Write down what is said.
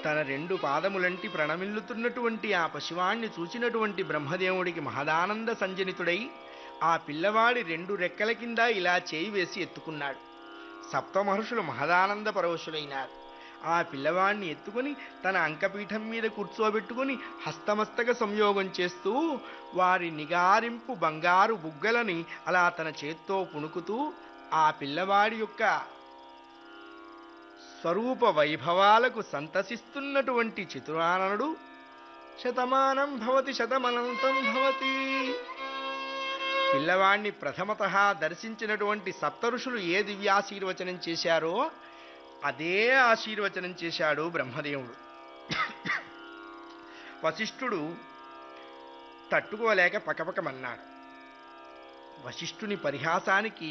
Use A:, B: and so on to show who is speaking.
A: తన రెండు పాదములంటి ప్రణమిల్లుతున్నటువంటి ఆ పశువాణ్ణి చూచినటువంటి బ్రహ్మదేవుడికి మహదానంద సంజనితుడై ఆ పిల్లవాడి రెండు రెక్కల కింద ఇలా చేయి వేసి ఎత్తుకున్నాడు సప్తమహర్షులు మహదానంద పరవశులైనారు ఆ పిల్లవాడిని ఎత్తుకుని తన అంకపీఠం మీద కూర్చోబెట్టుకుని హస్తమస్తక సంయోగం చేస్తూ వారి నిగారింపు బంగారు బుగ్గలని అలా తన చేత్తో పుణుకుతూ ఆ పిల్లవాడి యొక్క స్వరూప వైభవాలకు సంతసిస్తున్నటువంటి చితురాననుడు శతమానం భవతి శతమనంతం భవతి పిల్లవాణ్ణి ప్రథమత దర్శించినటువంటి సప్తఋషులు ఏ దివ్యాశీర్వచనం చేశారో అదే ఆశీర్వచనం చేశాడు బ్రహ్మదేవుడు వశిష్ఠుడు తట్టుకోలేక పకపకమన్నాడు వశిష్ఠుని పరిహాసానికి